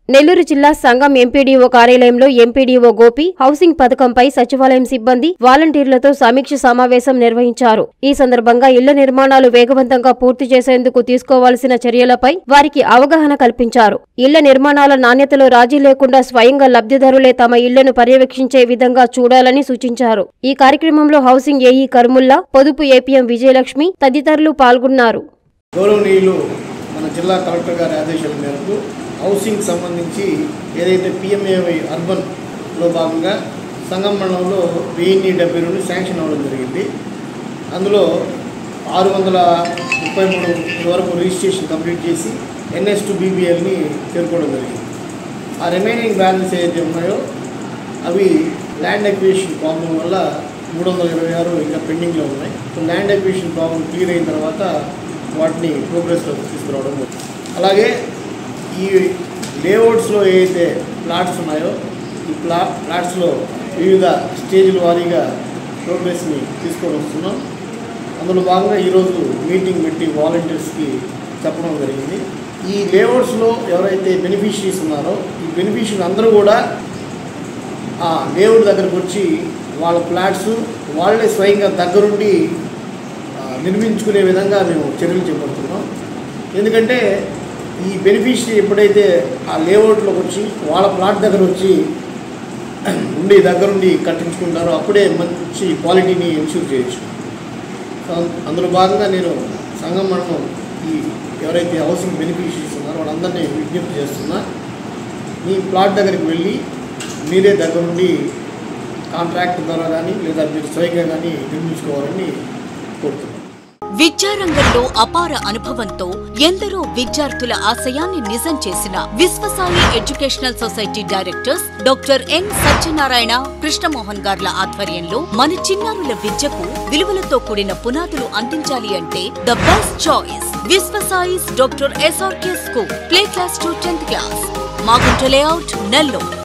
నెల్లూరు జిల్లా సంఘం ఎంపీడీఓ కార్యాలయంలో ఎంపీడీఓ గోపి హౌసింగ్ పథకంపై సచివాలయం సిబ్బంది వాలంటీర్లతో సమీక్ష సమావేశం నిర్వహించారు ఈ సందర్భంగా ఇళ్ల నిర్మాణాలు వేగవంతంగా పూర్తి చేసేందుకు తీసుకోవాల్సిన చర్యలపై వారికి అవగాహన కల్పించారు ఇళ్ల నిర్మాణాల నాణ్యతలో రాజీ లేకుండా స్వయంగా లబ్ధిదారులే తమ ఇళ్లను పర్యవేక్షించే విధంగా చూడాలని సూచించారు ఈ కార్యక్రమంలో హౌసింగ్ ఏఈ కర్ముల్లా పొదుపు ఏపీఎం విజయలక్ష్మి తదితరులు పాల్గొన్నారు గౌరవనీయులు మన జిల్లా కలెక్టర్ గారి ఆదేశాల మేరకు హౌసింగ్ సంబంధించి ఏదైతే పిఎంఏవై అర్బన్లో భాగంగా సంగం మండలంలో వెయ్యి డెబ్బై రెండు శాంక్షన్ అవ్వడం జరిగింది అందులో ఆరు వందల ముప్పై మూడు వరకు రిజిస్ట్రేషన్ కంప్లీట్ చేసి ఎన్ఎస్ టు బీబీఎల్ని చేరుకోవడం జరిగింది ఆ రిమైనింగ్ బ్యాలెన్స్ ఏదైతే ఉన్నాయో అవి ల్యాండ్ అక్విజిషన్ ప్రాబ్లం వల్ల మూడు వందల ఇరవై ఆరు ఇంకా పెండింగ్లో ఉన్నాయి so land acquisition problem clear అయిన తర్వాత వాటిని ప్రోగ్రెస్లో తీసుకురావడం జరుగుతుంది. అలాగే ఈ లేఅవుట్స్లో ఏదైతే ప్లాట్స్ ఉన్నాయో ఈ ప్లా ప్లాట్స్లో వివిధ స్టేజ్ల వారీగా ప్రోగ్రెస్ని తీసుకొని వస్తున్నాం అందులో భాగంగా ఈరోజు మీటింగ్ పెట్టి వాలంటీర్స్కి చెప్పడం జరిగింది ఈ లేఅవుట్స్లో ఎవరైతే బెనిఫిషరీస్ ఉన్నారో ఈ బెనిఫిషరీస్ అందరూ కూడా ఆ లేఅవుట్ దగ్గరకు వచ్చి వాళ్ళ ఫ్లాట్స్ వాళ్ళే స్వయంగా దగ్గరుండి ఆ, నిర్మించుకునే విధంగా మేము చర్యలు చేపడుతున్నాం ఎందుకంటే ఈ బెనిఫిషరీ ఎప్పుడైతే ఆ లేఅవుట్లోకి వచ్చి వాళ్ళ ప్లాట్ దగ్గర వచ్చి ఉండి దగ్గరుండి కట్టించుకుంటారో అప్పుడే మంచి క్వాలిటీని ఎన్ష్యూర్ చేయొచ్చు సో అందులో భాగంగా నేను సంఘం మండలం ఈ ఎవరైతే హౌసింగ్ బెనిఫిషరీస్ ఉన్నారో వాళ్ళందరినీ విజ్ఞప్తి చేస్తున్నా మీ ప్లాట్ దగ్గరికి వెళ్ళి మీరే దగ్గరుండి కాంట్రాక్ట్ ద్వారా కానీ లేదా మీరు స్వయంగా కానీ నిర్మించుకోవాలని కోరుతున్నాను విద్యారంగంలో అపార అనుభవంతో ఎందరో విద్యార్థుల ఆశయాన్ని నిజం చేసిన Vishwasai educational society directors doctor N Satyanarayana Krishnamohan గార్ల ఆధ్వర్యంలో మన చిన్నారుల విద్యకు విలువలతో కూడిన పునాదులు అందించాలి అంటే the best choice Vishwasai's doctor SRK school play class to tenth class Magunta layout Nellore